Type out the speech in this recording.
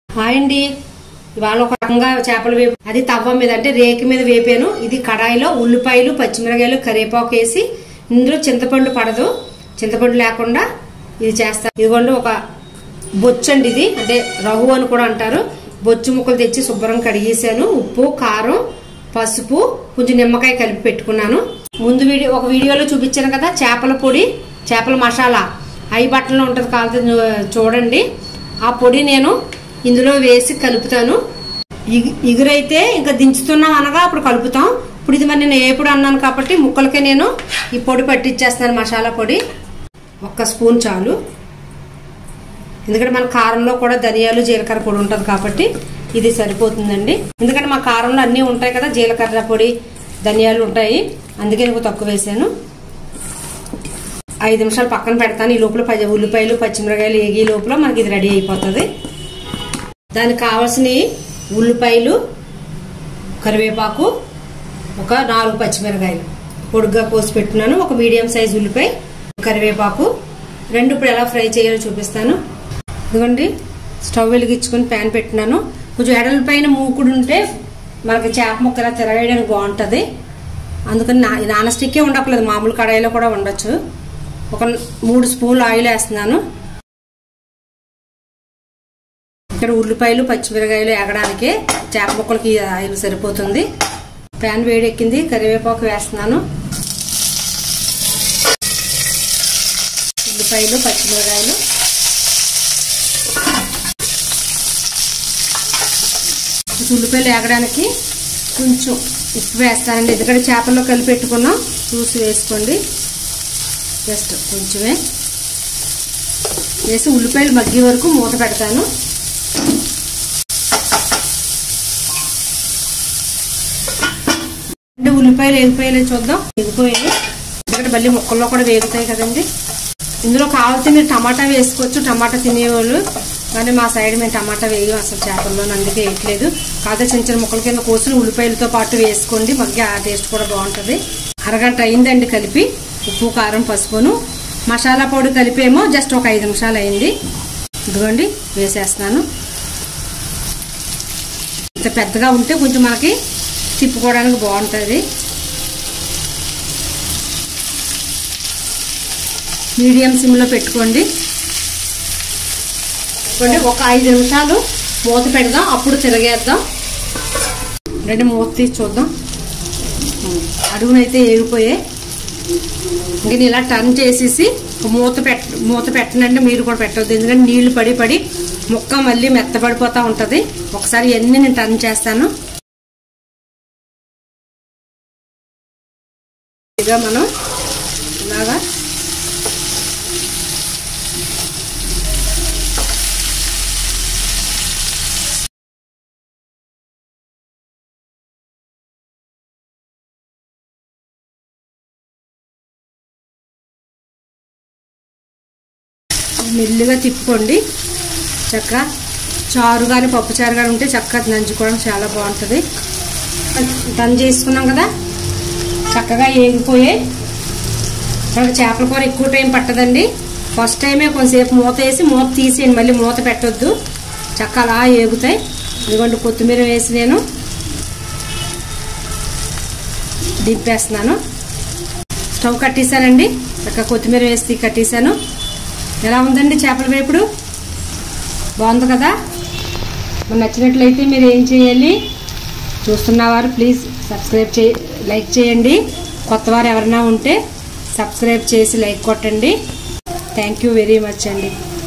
hi అండి ఇవాళ ఒక రకంగా చేపల వేపు అది తవ్వ మీద అంటే రేకి మీద వేపాను ఇది కడాయిలో ఉల్లిపాయలు పచ్చిమిరకాయలు కరివేపాకు వేసి ఇందులో చింతపండు పడదు చింతపండు లేకుండా ఇది చేస్తారు ఇదిగోండి ఒక బొచ్చు అండి ఇది అంటే రఘు అని కూడా అంటారు బొచ్చు ముక్కలు తెచ్చి శుభ్రం కడిగేసాను ఉప్పు కారం పసుపు కొంచెం నిమ్మకాయ కలిపి పెట్టుకున్నాను ముందు వీడియో ఒక వీడియోలో చూపించాను కదా చేపల పొడి చేపల మసాలా ఐ బట్టలో ఉంటుంది కాదు చూడండి ఆ పొడి నేను ఇందులో వేసి కలుపుతాను ఇగు- ఇగురైతే ఇంకా దించుతున్నాం అనగా అప్పుడు కలుపుతాం ఇప్పుడు ఇది మరి నేను ఎప్పుడు అన్నాను కాబట్టి ముక్కలకే నేను ఈ పొడి పట్టించేస్తున్నాను మసాలా పొడి ఒక్క స్పూన్ చాలు ఎందుకంటే మన కారంలో కూడా ధనియాలు జీలకర్ర పొడి ఉంటుంది కాబట్టి ఇది సరిపోతుందండి ఎందుకంటే మా కారంలో అన్నీ ఉంటాయి కదా జీలకర్ర పొడి ధనియాలు ఉంటాయి అందుకే నేను తక్కువ వేసాను ఐదు నిమిషాలు పక్కన పెడతాను ఈ లోపల పది ఉల్లిపాయలు పచ్చిమిరకాయలు ఏగి లోపల మనకి ఇది రెడీ అయిపోతుంది దానికి కావాల్సిన ఉల్లిపాయలు కరివేపాకు ఒక నాలుగు పచ్చిమిరకాయలు పొడుగ్గా కోసి పెట్టున్నాను ఒక మీడియం సైజ్ ఉల్లిపాయ కరివేపాకు రెండు ఇప్పుడు ఎలా ఫ్రై చేయాలో చూపిస్తాను ఇదిగోండి స్టవ్ వెలిగించుకొని ప్యాన్ పెట్టినాను కొంచెం ఎడల పైన మూకుడు ఉంటే మనకి చేప ముక్క ఇలా తిరగేయడానికి బాగుంటుంది అందుకని నా నాన్ స్టిక్కే ఉండట్లేదు మామూలు కడాయిలో కూడా ఉండొచ్చు ఒక మూడు స్పూన్లు ఆయిల్ వేస్తున్నాను ఇక్కడ ఉల్లిపాయలు పచ్చిమిరకాయలు ఎగడానికి చేప ముక్కలకి ఈ ఆయిల్ సరిపోతుంది ప్యాన్ వేడెక్కింది కరివేపాకు వేస్తున్నాను ఉల్లిపాయలు పచ్చిమిరకాయలు ఈ ఉల్లిపాయలు ఎగడానికి కొంచెం ఉప్పు వేస్తానండి ఎందుకంటే చేపల్లో కలిపి పెట్టుకున్నాం చూసి వేసుకోండి జస్ట్ కొంచెమే వేసి ఉల్లిపాయలు మగ్గే వరకు మూత పెడతాను అంటే ఉల్లిపాయలు వేగిపోయాయి చూద్దాం వేగిపోయాయి ఎందుకంటే మళ్ళీ ముక్కల్లో కూడా వేగుతాయి కదండి ఇందులో కావాల్సి మీరు టమాటా వేసుకోవచ్చు టమాటా తినేవాళ్ళు కానీ మా సైడ్ మేము టమాటా వేయం అసలు చేపల్లో అందుకే వేయట్లేదు కాకపోతే చిన్న చిన్న ముక్కల కింద కోసి ఉల్లిపాయలతో పాటు వేసుకోండి మగ్గి ఆ టేస్ట్ కూడా బాగుంటుంది అరగంట అయిందండి కలిపి ఉప్పు కారం పసుపును మసాలా పొడి కలిపేమో జస్ట్ ఒక ఐదు నిమిషాలు అయింది ఇదిగోండి వేసేస్తున్నాను ఇంత పెద్దగా ఉంటే కొంచెం మనకి తిప్పుకోవడానికి బాగుంటుంది మీడియం సిమ్లో పెట్టుకోండి పెట్టుకోండి ఒక ఐదు నిమిషాలు మూత పెడదాం అప్పుడు తిరగేద్దాం రెండు మూత తీసి చూద్దాం అడుగునైతే ఏగిపోయాయి ఇంక నేను ఇలా టర్న్ చేసేసి ఒక మూత పెట్ట మూత పెట్టనంటే మీరు కూడా పెట్టవద్దు ఎందుకంటే నీళ్లు పడి పడి ముక్క మళ్ళీ మెత్తబడిపోతూ ఉంటుంది ఒకసారి ఇవన్నీ నేను టర్న్ చేస్తాను ఇక మనం ఇలాగా మెల్లిగా తిప్పుకోండి చక్క చారు కానీ పప్పు చారు కానీ ఉంటే చక్కగా నంచుకోవడం చాలా బాగుంటుంది టన్ చేసుకున్నాం కదా చక్కగా ఏగిపోయే మనకి చేపల కూర ఎక్కువ టైం పట్టదండి ఫస్ట్ టైమే కొంతసేపు మూత వేసి మూత తీసేయండి మళ్ళీ మూత పెట్టొద్దు చక్క అలా ఏగుతాయి ఇదిగోండి కొత్తిమీర వేసి నేను దింపేస్తున్నాను స్టవ్ కట్టేశానండి చక్క కొత్తిమీర వేసి కట్టేశాను ఎలా ఉందండి చేపల వేపుడు బాగుంది కదా మరి నచ్చినట్లయితే మీరు ఏం చేయాలి చూస్తున్నవారు ప్లీజ్ సబ్స్క్రైబ్ చే లైక్ చేయండి కొత్తవారు ఎవరైనా ఉంటే సబ్స్క్రైబ్ చేసి లైక్ కొట్టండి థ్యాంక్ యూ వెరీ మచ్ అండి